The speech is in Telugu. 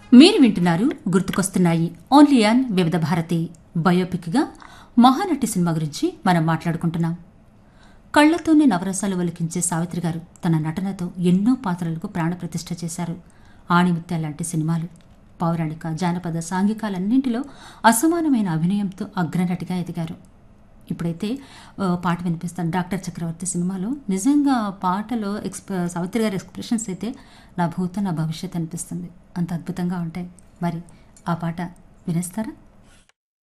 మీరు వింటున్నారు గుర్తుకొస్తున్నాయి ఓన్లీ ఆన్ వివిధ భారతి బయోపిక్గా మహానటి సినిమా గురించి మనం మాట్లాడుకుంటున్నాం కళ్లతోనే నవరసాలు ఒలికించే సావిత్రి గారు తన నటనతో ఎన్నో పాత్రలకు ప్రాణప్రతిష్ఠ చేశారు ఆణిముత్యాల లాంటి సినిమాలు పౌరాణిక జానపద సాంఘికాలన్నింటిలో అసమానమైన అభినయంతో అగ్రనటిగా ఎదిగారు ఇప్పుడైతే ఆ, పాట వినిపిస్తాను డాక్టర్ చక్రవర్తి సినిమాలో నిజంగా ఆ పాటలో ఎక్స్ప సావిత్రి గారి ఎక్స్ప్రెషన్స్ అయితే నా భూత నా భవిష్యత్ అనిపిస్తుంది అంత అద్భుతంగా ఉంటాయి మరి ఆ పాట వినేస్తారా